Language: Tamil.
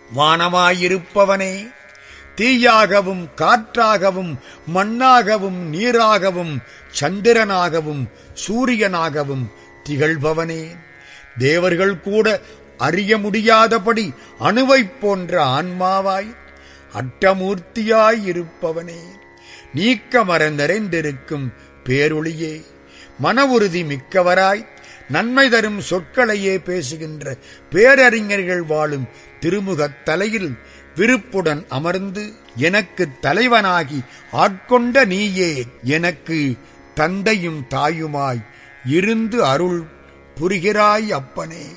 வானமாயிருப்பவனே தீயாகவும் காற்றாகவும் மண்ணாகவும் நீராகவும் சந்திரனாகவும் சூரியனாகவும் திகழ்பவனே தேவர்கள் கூட அறிய முடியாதபடி அணுவைப் போன்ற ஆன்மாவாய் அட்டமூர்த்தியாய் இருப்பவனே நீக்கமர நிறைந்திருக்கும் பேரொளியே மன உறுதி மிக்கவராய் நன்மை தரும் சொற்களையே பேசுகின்ற பேரறிஞர்கள் வாழும் திருமுகத் தலையில் விருப்புடன் அமர்ந்து எனக்கு தலைவனாகி ஆட்கொண்ட நீயே எனக்கு தந்தையும் தாயுமாய் இருந்து அருள் புரிகிறாய் அப்பனே